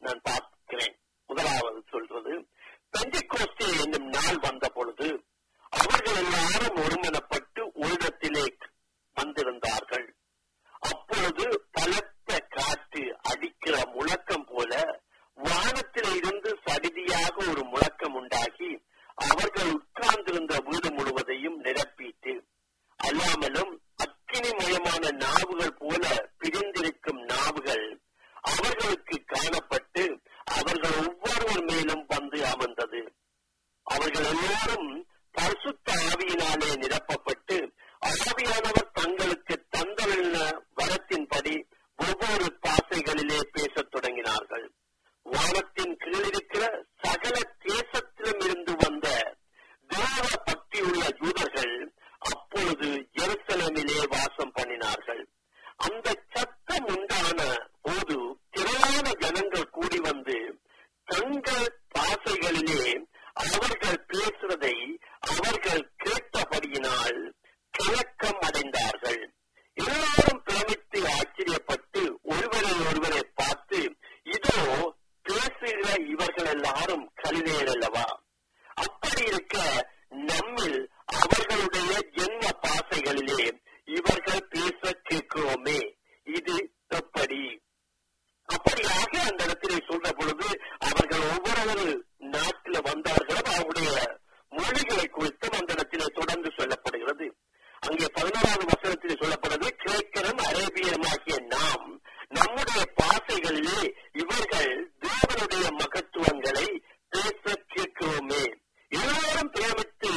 நான் பார்க்கிறேன் முதலாவது சொல்றது பெண்டிகோஸ்டே என்னும் நாள் வந்த பொழுது அவர்கள் எல்லாரும் ஒருமனப்பட்டு உள்ளத்திலே வந்திருந்தார்கள் அப்பொழுது பலத்த காற்று அடிக்கிற முழக்கம் போல வானத்தில இருந்து சடிதியாக ஒரு முழக்கம் உண்டாகி அவர்கள் உட்கார்ந்திருந்த வீடு முழுவதையும் நிரப்பிட்டு அல்லாமலும் அக்கினிமயமான நாவுகள் போல பிரிந்திருக்கும் நாவுகள் அவர்களுக்கு காணப்பட்டு அவர்கள் ஒவ்வொருவர் மேலும் வந்து அமர்ந்தது அவர்கள் எல்லோரும் பரிசுத்த ஆவியினாலே நிரப்பப்பட்டு ஆவியானவர் தங்களுக்கு தந்தவெல்ல வரத்தின்படி ஒவ்வொரு பாசைகளிலே பேசத் தொடங்கினார்கள் வானத்தின் கீழிருக்கிற சகல தேசத்திலும் இருந்து வந்த தேவ பக்தியுள்ள யூதர்கள் அப்பொழுது எருசலேமிலே வாசம் பண்ணினார்கள் அந்த சத்தம் உண்டான போது திரளான ஜனங்கள் கூடி வந்து தங்கள் பாசைகளிலே அவர்கள் பேசுவதை அவர்கள் கேட்டபடியினால் கலக்கம் அடைந்தார்கள் எல்லாரும் பிரமித்து ஆச்சரியப்பட்டு ஒருவரை ஒருவரை பார்த்து இதோ பேசுகிற இவர்கள் எல்லாரும் கலிலேயர் அல்லவா அப்படி இருக்க நம்மில் அவர்களுடைய ஜென்ம பாசைகளிலே இவர்கள் பேச கேட்கிறோமே இது எப்படி அப்படியாக அந்த இடத்திலே சொல்ற பொழுது அவர்கள் ஒவ்வொரு நாட்டில வந்தார்களோ அவருடைய மொழிகளை குறித்தும் அந்த இடத்திலே தொடர்ந்து சொல்லப்படுகிறது அங்கே பதினோராவது வசனத்திலே சொல்லப்படுறது கிரேக்கரும் அரேபியருமாகிய நாம் நம்முடைய பாசைகளிலே இவர்கள் தேவனுடைய மகத்துவங்களை பேச கேட்கிறோமே எல்லாரும் பிரேமித்து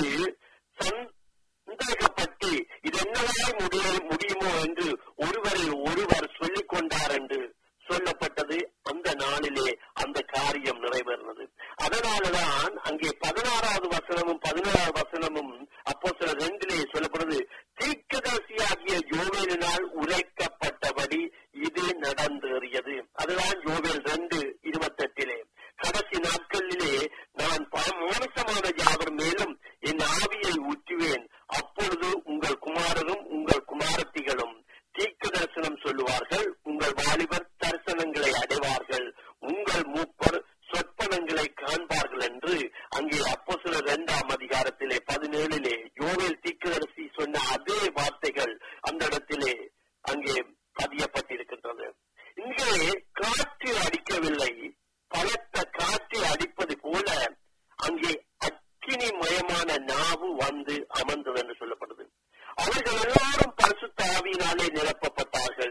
சந்தேகப்பட்டு இது என்னவாய் முடிய முடியுமோ என்று ஒருவரை ஒருவர் சொல்லிக் கொண்டார் என்று சொல்லப்பட்டது அந்த நாளிலே அந்த காரியம் நிறைவேறினது அதனாலதான் அங்கே பதினாறாவது வசனமும் பதினேழாவது வசனமும் அப்போ சில ரெண்டிலே சொல்லப்படுது தீர்க்கதரிசியாகிய யோவேலினால் உரைக்கப்பட்டபடி இது நடந்தேறியது அதுதான் யோவேல் ரெண்டு இருபத்தெட்டிலே கடைசி நாட்களிலே நான் மானசமான யாவர் மேலும் என் ஆவியை ஊற்றுவேன் அப்பொழுது உங்கள் குமாரரும் உங்கள் குமாரத்திகளும் தீர்க்க தரிசனம் சொல்லுவார்கள் உங்கள் வாலிபர் தரிசனங்களை அடைவார்கள் உங்கள் மூப்பர் சொற்பனங்களை காண்பார்கள் என்று அங்கே அப்போ சில இரண்டாம் அதிகாரத்திலே பதினேழிலே யோவேல் தீர்க்கதரிசி சொன்ன அதே வார்த்தைகள் அந்த இடத்திலே அங்கே பதியப்பட்டிருக்கின்றது இங்கே காற்று அடிக்கவில்லை பலத்த காற்று அடிப்பது போல அங்கே அக்கினி மயமான நாவு வந்து அமர்ந்தது என்று சொல்லப்படுது அவர்கள் எல்லாரும் பரிசுத்த ஆவியினாலே நிரப்பப்பட்டார்கள்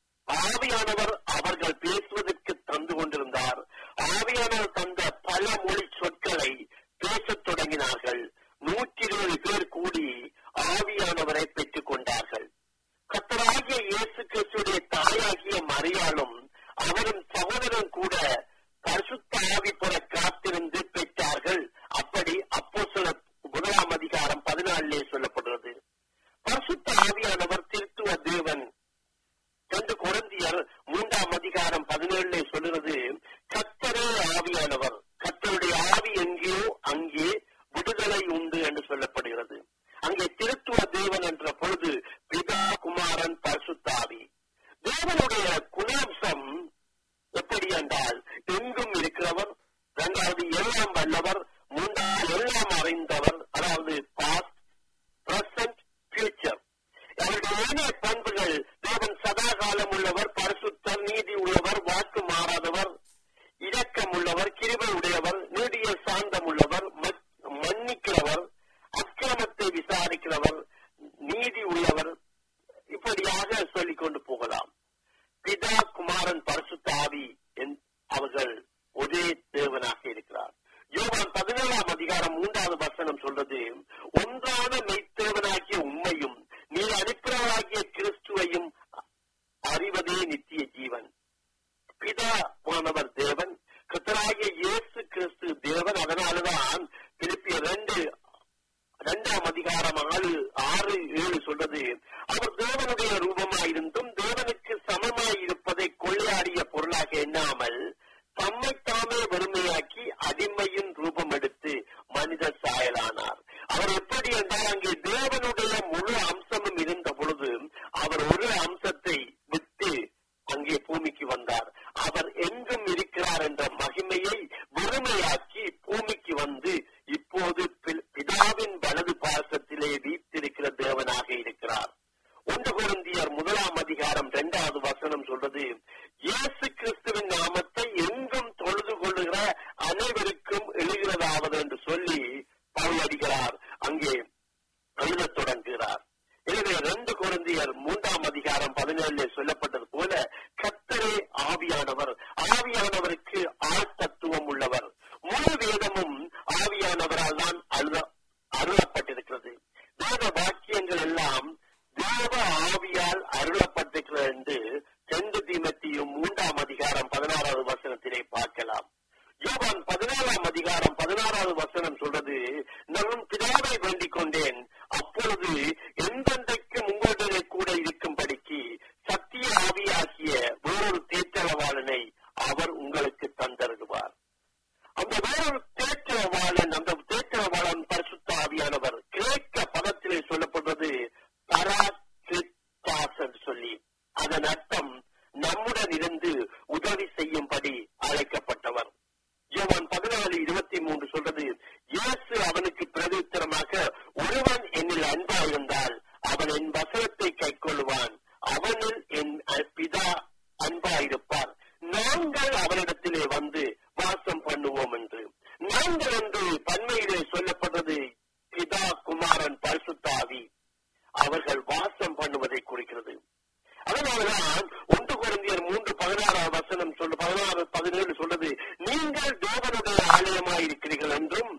ஆவியானவர் அவர்கள் பேசுவதற்கு தந்து கொண்டிருந்தார் ஆவியானவர் தந்த பல மொழி சொற்களை பேசத் தொடங்கினார்கள் நூற்றி இருபது பேர் கூடி ஆவியானவரை பெற்றுக் கொண்டார்கள் கத்தராகிய இயேசு கிறிஸ்துடைய தாயாகிய மரியாளும் அவரும் சகோதரன் கூட பரிசுத்த ஆவி பெற காத்திருந்து பெற்றார்கள் அப்படி அப்போ சில முதலாம் அதிகாரம் பதினாலிலே சொல்லப்படுறது பரிசுத்த ஆவியானவர் திருத்துவ தேவன் ரெண்டு குழந்தையர் மூன்றாம் அதிகாரம் பதினேழுல சொல்லுறது கத்தரே ஆவியானவர் கத்தருடைய ஆவி எங்கேயோ அங்கே விடுதலை உண்டு என்று சொல்லப்படுகிறது அங்கே திருத்துவ தேவன் என்ற பொழுது பிதா குமாரன் பரிசுத்தாவி தேவனுடைய குணாம்சம் எப்படி என்றால் எங்கும் இருக்கிறவர் இரண்டாவது எல்லாம் வல்லவர் மூன்றாவது எல்லாம் அறிந்தவர் அதாவது பாஸ்ட் பிரசன்ட் ஃபியூச்சர் அவருடைய ஏனைய பண்புகள் தேவன் சதா காலம் உள்ளவர் பரிசுத்தர் நீதி உள்ளவர் வாக்கு மாறாதவர் இரக்கம் உள்ளவர் கிருபை உடையவர் நீடிய சாந்தம் உள்ளவர் மன்னிக்கிறவர் அக்கிரமத்தை விசாரிக்கிறவர் நீதி உள்ளவர் இப்படியாக சொல்லிக் கொண்டு போகலாம் பிதா குமாரன் பரிசுத்த ஆவி அவர்கள் ஒரே தேவனாக இருக்கிறார் யோவான் பதினேழாம் அதிகாரம் மூன்றாவது வசனம் சொல்றது ஒன்றான மெய்த்தேவனாகிய உண்மையும் நீ அனுப்பினவராகிய கிறிஸ்துவையும் அறிவதே நித்திய ஜீவன் பிதாவானவர் தேவன் கத்தராகிய இயேசு கிறிஸ்து தேவன் அதனாலதான் திருப்பிய ரெண்டு இரண்டாம் அதிகாரம் ஆறு ஆறு ஏழு சொல்றது அவர் தேவனுடைய ரூபமாயிருந்தும் தேவனுக்கு சமமாய் இருப்பதை கொள்ளையாடிய பொருளாக எண்ணாமல் தம்மை தாமே வறுமையாக்கி அடிமையின் ரூபம் எடுத்து மனித சாயலானார் அவர் எப்படி என்றால் அங்கே தேவனுடைய முழு அம்சமும் இருந்த பொழுது அவர் ஒரு அம்சத்தை விட்டு அங்கே பூமிக்கு வந்தார் அவர் எங்கும் இருக்கிற இருக்கிறார் என்ற மகிமையை வெறுமையாக்கி பூமிக்கு வந்து இப்போது பி- பிதாவின் வலது பாசத்திலே வீத்திருக்கிற தேவனாக இருக்கிறார் ஒன்று குருந்தியர் முதலாம் அதிகாரம் இரண்டாவது வசனம் சொல்றது இயேசு கிறிஸ்துவின் நாமத்தை எங்கும் தொழுது கொள்ளுகிற அனைவருக்கும் எழுகிறதாவது என்று சொல்லி பவுல் அடிக்கிறார் அங்கே எழுதத் தொடங்குகிறார் எனவே ரெண்டு குருந்தியர் மூன்றாம் அதிகாரம் பதினேழுல சொல்லப்பட்டது போல கத்தரே ஆவியானவர் ஆவியானவருக்கு ஆழ்த்தத்துவம் உள்ளவர் முழு வேதமும் ஆவியானவரால் தான் அழுத அருளப்பட்டிருக்கிறது வேத வாக்கியங்கள் எல்லாம் தேவ ஆவியால் அருளப்பட்டிருக்கிறது என்று செந்து தீமத்தியும் மூன்றாம் அதிகாரம் பதினாறாவது வசனத்திலே பார்க்கலாம் யோவான் பதினாலாம் அதிகாரம் பதினாறாவது வசனம் சொல்றது நான் பிதாவை வேண்டிக் கொண்டேன் அப்பொழுது எந்தெந்தைக்கும் உங்களுடைய கூட இருக்கும்படிக்கு சத்திய ஆவியாகிய வேறொரு தேற்றளவாளனை அவர் உங்களுக்கு தந்தருவார் அந்த வேறொரு தேற்றவாளன் அந்த தேற்றவாளன் பரிசுத்த ஆவியானவர் கிரேக்க பதத்திலே சொல்லப்படுவது பராக்கிரித்தாஸ் என்று சொல்லி அதன் அர்த்தம் நம்முடன் இருந்து உதவி செய்யும்படி அழைக்கப்பட்டவர் யோவான் பதினாலு இருபத்தி மூன்று சொல்றது இயேசு அவனுக்கு பிரதித்திரமாக ஒருவன் என்னில் அன்பா இருந்தால் அவன் என் வசனத்தை கைக்கொள்வான் அவனில் என் பிதா அன்பா இருப்பார் நாங்கள் அவனிடத்திலே வந்து வாசம் பண்ணுவோம் என்று நாங்கள் என்று பன்மையிலே சொல்லப்பட்டது பிதா குமாரன் பரிசுத்தாவி அவர்கள் வாசம் பண்ணுவதை குறிக்கிறது அதனாலதான் ஒன்று குழந்தையர் மூன்று பதினாறாம் வசனம் சொல்லு பதினாறு பதினேழு சொல்றது நீங்கள் தேவனுடைய ஆலயமாயிருக்கிறீர்கள் என்றும்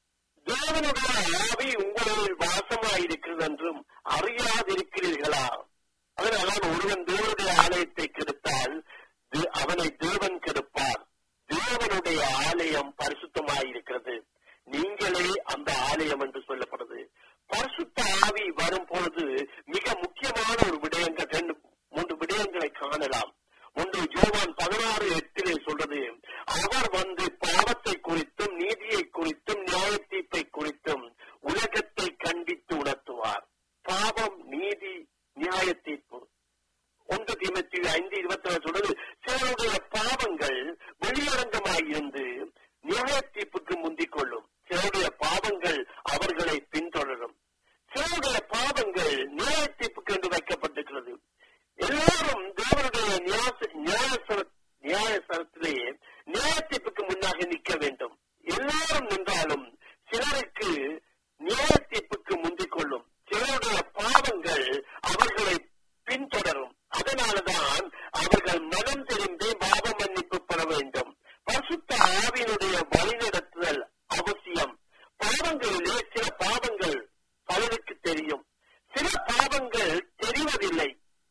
தேவனுடைய ஆவி உங்களில் வாசமாயிருக்கிறது என்றும் அறியாதிருக்கிறீர்களா அதனால்தான் ஒருவன் தேவனுடைய ஆலயத்தை கெடுத்தால் தே- அவனை தேவன் கெடுப்பார் தேவனுடைய ஆலயம் பரிசுத்தமாயிருக்கிறது நீங்களே அந்த ஆலயம் என்று சொல்லப்படுது பரிசுத்த ஆவி வரும் பொழுது மிக முக்கியமான ஒரு விடயங்கள் ரெண்டு மூன்று விடயங்களை காணலாம் ஒன்று யோவான் பதினாறு எட்டிலே சொல்றது அவர் வந்து பாவத்தை குறித்தும் நீதியை குறித்தும் நியாய தீர்ப்பை குறித்தும் உலகத்தை கண்டித்து உணர்த்துவார் பாவம் நீதி நியாய தீர்ப்பு ஒன்று தீமத்தி ஐந்து இருபத்தி ஏழு சொல்றது சிலருடைய பாவங்கள் வெளியரங்கமாயிருந்து நியாய தீர்ப்புக்கு முந்திக் கொள்ளும் சிலருடைய பாவங்கள் அவர்களை பின்தொடரும் சிலருடைய பாவங்கள் நியாய தீர்ப்புக்கு என்று வைக்கப்பட்டிருக்கிறது எல்லாரும் தேவனுடைய நியாச- நியாயசர- நியாயசரத்திலே நியாய தீர்ப்புக்கு முன்னாக நிற்க வேண்டும் எல்லாரும் நின்றாலும் சிலருக்கு நியாய தீர்ப்புக்கு முந்திக் கொள்ளும் சிலருடைய பாவங்கள் அவர்களை பின்தொடரும் அதனாலதான் அவர்கள் மனம் திரும்பி பாவ மன்னிப்பு பெற வேண்டும் பரிசுத்த ஆவியினுடைய வழிநடத்துதல் அவசியம் பாவங்களிலே சில பாவங்கள் பலருக்கு தெரியும் சில பாவங்கள் தெரிவதில்லை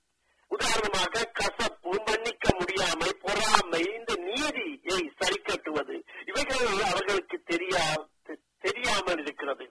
உதாரணமாக கசப்பு மன்னிக்க முடியாமை பொறாமை இந்த நீதியை சரி கட்டுவது இவைகள் அவர்களுக்கு தெரியா தெ- தெரியாமல் இருக்கிறது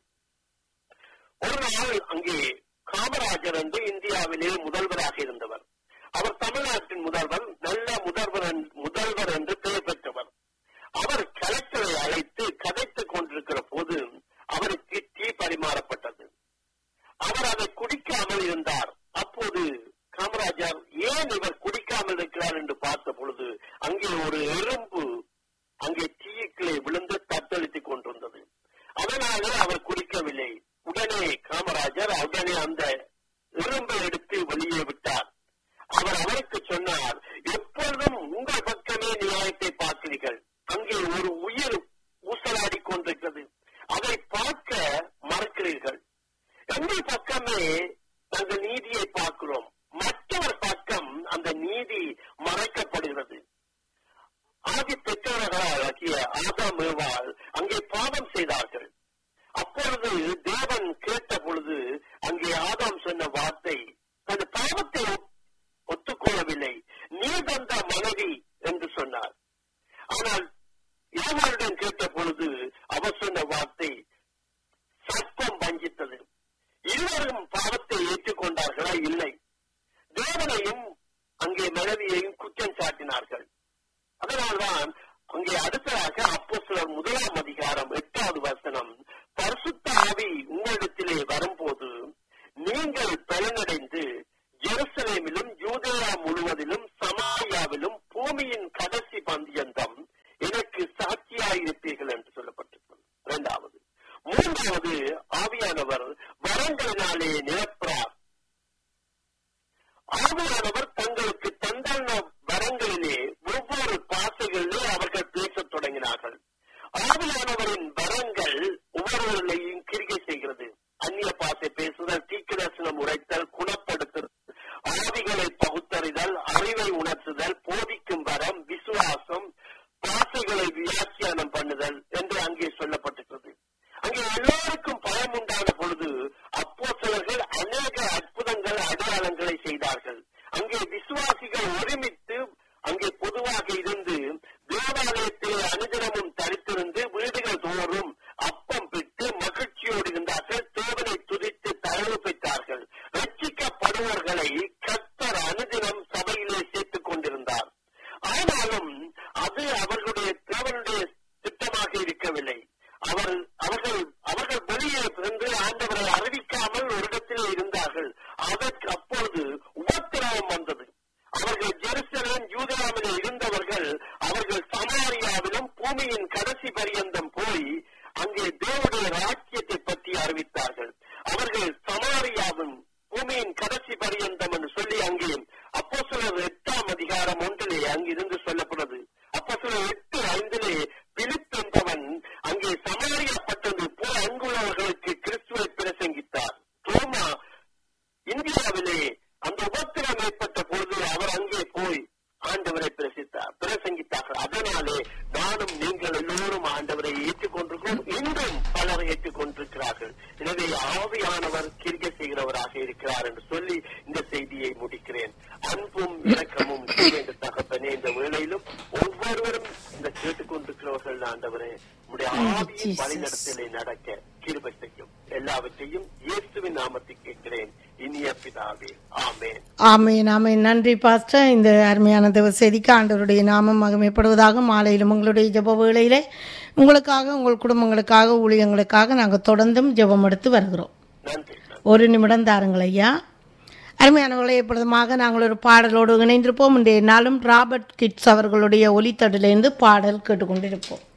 ஒரு நாள் அங்கே காமராஜர் என்று இந்தியாவிலே முதல்வராக இருந்தவர் அவர் தமிழ்நாட்டின் முதல்வர் நல்ல முதல்வர் என்று- முதல்வர் என்று பெயர் பெற்றவர் அவர் கலெக்டரை அழைத்து கதைத்துக் கொண்டிருக்கிற போது அவருக்கு டீ பரிமாறப்பட்டது அவர் அதை குடிக்காமல் இருந்தார் அப்போது காமராஜர் ஏன் இவர் குடிக்காமல் இருக்கிறார் என்று பார்த்த பொழுது அங்கே ஒரு எறும்பு அங்கே டீக்குள்ளே விழுந்து தத்தளித்துக் கொண்டிருந்தது அதனால அவர் குடிக்கவில்லை உடனே காமராஜர் உடனே அந்த எறும்பை எடுத்து வெளியே விட்டார் அவர் அவருக்கு சொன்னார் எப்பொழுதும் உங்கள் பக்கமே நியாயத்தை பார்க்கிறீர்கள் அங்கே ஒரு உயிர் ஊசலாடி கொண்டிருக்கிறது அதை பார்க்க மறக்கிறீர்கள் எங்கள் பக்கமே நாங்கள் நீதியை பார்க்கிறோம் மற்றவர் பக்கம் அந்த நீதி மறைக்கப்படுகிறது ஆதி பெற்றவர்களாகிய ஆதாம் ஏவாள் அங்கே பாவம் செய்தார்கள் அப்பொழுது தேவன் கேட்ட பொழுது அங்கே ஆதாம் சொன்ன வார்த்தை தன் பாவத்தை ஒப்- ஒத்துக்கொள்ளவில்லை நீ தந்த மனைவி என்று சொன்னார் ஆனால் ஏவாளிடம் கேட்ட பொழுது அவர் சொன்ன வார்த்தை சர்ப்பம் வஞ்சித்தது இருவரும் பாவத்தை ஏற்றுக்கொண்டார்களா இல்லை தேவனையும் அங்கே மனைவியையும் குற்றம் சாட்டினார்கள் அதனால்தான் அங்கே அடுத்ததாக அப்போ முதலாம் அதிகாரம் எட்டாவது வசனம் பரிசுத்த ஆவி உங்களிடத்திலே வரும்போது நீங்கள் பலனடைந்து ஜெருசலேமிலும் யூதேயா முழுவதிலும் சமாரியாவிலும் பூமியின் கடைசி பந்தியந்தம் பூமியின் கடைசி பரியந்தம் போய் அங்கே தேவனுடைய ராஜ்யத்தை பற்றி அறிவித்தார்கள் அவர்கள் சமாரியாவும் பூமியின் கடைசி பரியந்தம் என்று சொல்லி அங்கே அப்போ சிலர் எட்டாம் அதிகாரம் ஒன்றிலே அங்கிருந்து சொல்லப்படுறது அப்போ சிலர் எட்டு ஐந்திலே பிலிப் என்பவன் அங்கே சமாரியா பட்டது போல அங்குள்ளவர்களுக்கு கிறிஸ்துவை பிரசங்கித்தார் தோமா இந்தியாவிலே அந்த உபத்திரம் ஏற்பட்ட பொழுது அவர் அங்கே போய் ஆண்டவரை பிரசித்தார் பிரசங்கித்தார்கள் அதனாலே நானும் நீங்கள் எல்லோரும் ஆண்டவரை ஏற்றுக்கொண்டிருக்கிறோம் இன்றும் பலர் ஏற்றுக்கொண்டிருக்கிறார்கள் எனவே ஆவியானவர் கிரிக்க செய்கிறவராக இருக்கிறார் என்று சொல்லி இந்த செய்தியை முடிக்கிறேன் அன்பும் இரக்கமும் என்று தகப்பனே இந்த வேளையிலும் ஒவ்வொருவரும் இந்த கேட்டுக்கொண்டிருக்கிறவர்கள் ஆண்டவரே உடைய ஆவியின் வழிநடத்தலை நடக்க கிருபை செய்யும் எல்லாவற்றையும் இயேசுவின் நாமத்தில் கேட்கிறேன் இனிய பிதாவே ஆமேன் ஆமேன் ஆமேன் நன்றி பாஸ்டர் இந்த அருமையான தேவ செய்திக்கு ஆண்டவருடைய நாமம் மகிமைப்படுவதாக மாலையிலும் உங்களுடைய ஜெப வேளையிலே உங்களுக்காக உங்கள் குடும்பங்களுக்காக ஊழியங்களுக்காக நாங்கள் தொடர்ந்தும் ஜெபம் எடுத்து வருகிறோம் நன்றி நன்றி ஒரு நிமிடம் தாருங்கள் ஐயா அருமையானவர்களை எப்பொழுதுமாக நாங்கள் ஒரு பாடலோடு இணைந்திருப்போம் இன்றைய நாளும் ராபர்ட் கிட்ஸ் அவர்களுடைய ஒலித்தடிலிருந்து பாடல் கேட்டுக்கொண்டிருப்போம்